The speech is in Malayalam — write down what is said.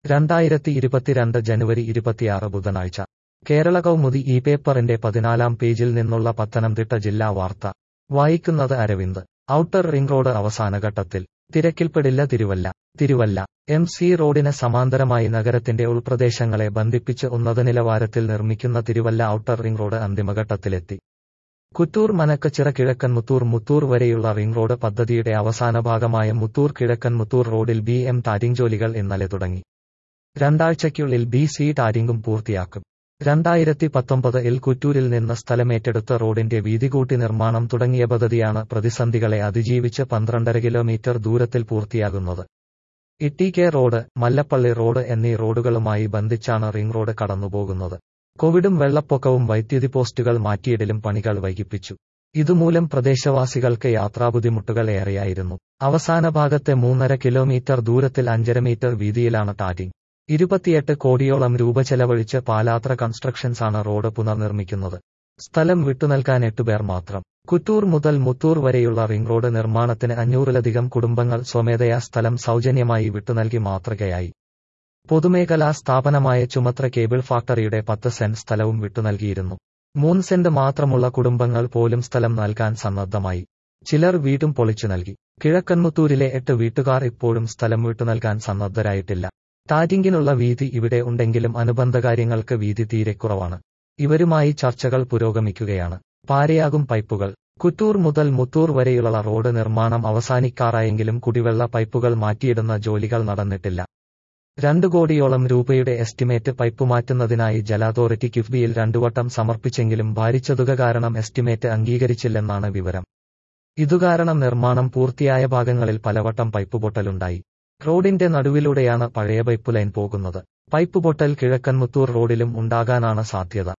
രണ്ടായിരത്തി ഇരുപത്തിരണ്ട് ജനുവരി ഇരുപത്തിയാറ് ബുധനാഴ്ച കേരള കൗമുദി ഈ പേപ്പറിന്റെ പതിനാലാം പേജിൽ നിന്നുള്ള പത്തനംതിട്ട ജില്ലാ വാർത്ത വായിക്കുന്നത് അരവിന്ദ് ഔട്ടർ റിംഗ് റോഡ് അവസാനഘട്ടത്തിൽ തിരക്കിൽപ്പെടില്ല തിരുവല്ല തിരുവല്ല എം സി റോഡിന് സമാന്തരമായി നഗരത്തിന്റെ ഉൾപ്രദേശങ്ങളെ ബന്ധിപ്പിച്ച് ഉന്നത നിലവാരത്തിൽ നിർമ്മിക്കുന്ന തിരുവല്ല ഔട്ടർ റിംഗ് റോഡ് അന്തിമഘട്ടത്തിലെത്തി കുറ്റൂർ മനക്കച്ചിറ കിഴക്കൻ മുത്തൂർ മുത്തൂർ വരെയുള്ള റിംഗ് റോഡ് പദ്ധതിയുടെ അവസാന ഭാഗമായ മുത്തൂർ കിഴക്കൻ മുത്തൂർ റോഡിൽ ബി എം ടാരിംഗ് ജോലികൾ ഇന്നലെ തുടങ്ങി രണ്ടാഴ്ചയ്ക്കുള്ളിൽ ബി സി ടാരിംഗും പൂർത്തിയാക്കും രണ്ടായിരത്തി പത്തൊമ്പതിൽ കുറ്റൂരിൽ നിന്ന് സ്ഥലമേറ്റെടുത്ത റോഡിന്റെ വീതികൂട്ടി നിർമ്മാണം തുടങ്ങിയ പദ്ധതിയാണ് പ്രതിസന്ധികളെ അതിജീവിച്ച് പന്ത്രണ്ടര കിലോമീറ്റർ ദൂരത്തിൽ പൂർത്തിയാകുന്നത് ഇട്ടികെ റോഡ് മല്ലപ്പള്ളി റോഡ് എന്നീ റോഡുകളുമായി ബന്ധിച്ചാണ് റിംഗ് റോഡ് കടന്നുപോകുന്നത് കോവിഡും വെള്ളപ്പൊക്കവും വൈദ്യുതി പോസ്റ്റുകൾ മാറ്റിയിടലും പണികൾ വൈകിപ്പിച്ചു ഇതുമൂലം പ്രദേശവാസികൾക്ക് യാത്രാബുദ്ധിമുട്ടുകൾ ഏറെയായിരുന്നു അവസാന ഭാഗത്തെ മൂന്നര കിലോമീറ്റർ ദൂരത്തിൽ അഞ്ചര മീറ്റർ വീതിയിലാണ് ടാറ്റിംഗ് ഇരുപത്തിയെട്ട് കോടിയോളം രൂപ ചെലവഴിച്ച് പാലാത്ര കൺസ്ട്രക്ഷൻസ് ആണ് റോഡ് പുനർനിർമ്മിക്കുന്നത് സ്ഥലം വിട്ടുനൽകാൻ എട്ടുപേർ മാത്രം കുറ്റൂർ മുതൽ മുത്തൂർ വരെയുള്ള റിംഗ് റോഡ് നിർമ്മാണത്തിന് അഞ്ഞൂറിലധികം കുടുംബങ്ങൾ സ്വമേധയാ സ്ഥലം സൗജന്യമായി വിട്ടുനൽകി മാതൃകയായി പൊതുമേഖലാ സ്ഥാപനമായ ചുമത്ര കേബിൾ ഫാക്ടറിയുടെ പത്ത് സെന്റ് സ്ഥലവും വിട്ടുനൽകിയിരുന്നു മൂന്ന് സെന്റ് മാത്രമുള്ള കുടുംബങ്ങൾ പോലും സ്ഥലം നൽകാൻ സന്നദ്ധമായി ചിലർ വീടും പൊളിച്ചു നൽകി കിഴക്കൻമുത്തൂരിലെ എട്ട് വീട്ടുകാർ ഇപ്പോഴും സ്ഥലം വിട്ടുനൽകാൻ സന്നദ്ധരായിട്ടില്ല ടാറ്റിംഗിനുള്ള വീതി ഇവിടെ ഉണ്ടെങ്കിലും അനുബന്ധ കാര്യങ്ങൾക്ക് വീതി തീരെ കുറവാണ് ഇവരുമായി ചർച്ചകൾ പുരോഗമിക്കുകയാണ് പാരയാകും പൈപ്പുകൾ കുറ്റൂർ മുതൽ മുത്തൂർ വരെയുള്ള റോഡ് നിർമ്മാണം അവസാനിക്കാറായെങ്കിലും കുടിവെള്ള പൈപ്പുകൾ മാറ്റിയിടുന്ന ജോലികൾ നടന്നിട്ടില്ല രണ്ടു കോടിയോളം രൂപയുടെ എസ്റ്റിമേറ്റ് പൈപ്പ് മാറ്റുന്നതിനായി ജല അതോറിറ്റി കിഫ്ബിയിൽ രണ്ടുവട്ടം സമർപ്പിച്ചെങ്കിലും ഭാരിച്ച തുക കാരണം എസ്റ്റിമേറ്റ് അംഗീകരിച്ചില്ലെന്നാണ് വിവരം ഇതുകാരണം നിർമ്മാണം പൂർത്തിയായ ഭാഗങ്ങളിൽ പലവട്ടം പൈപ്പ് പൊട്ടലുണ്ടായി റോഡിന്റെ നടുവിലൂടെയാണ് പഴയ പൈപ്പ് ലൈൻ പോകുന്നത് പൈപ്പ് പൊട്ടൽ കിഴക്കൻമുത്തൂർ റോഡിലും ഉണ്ടാകാനാണ് സാധ്യത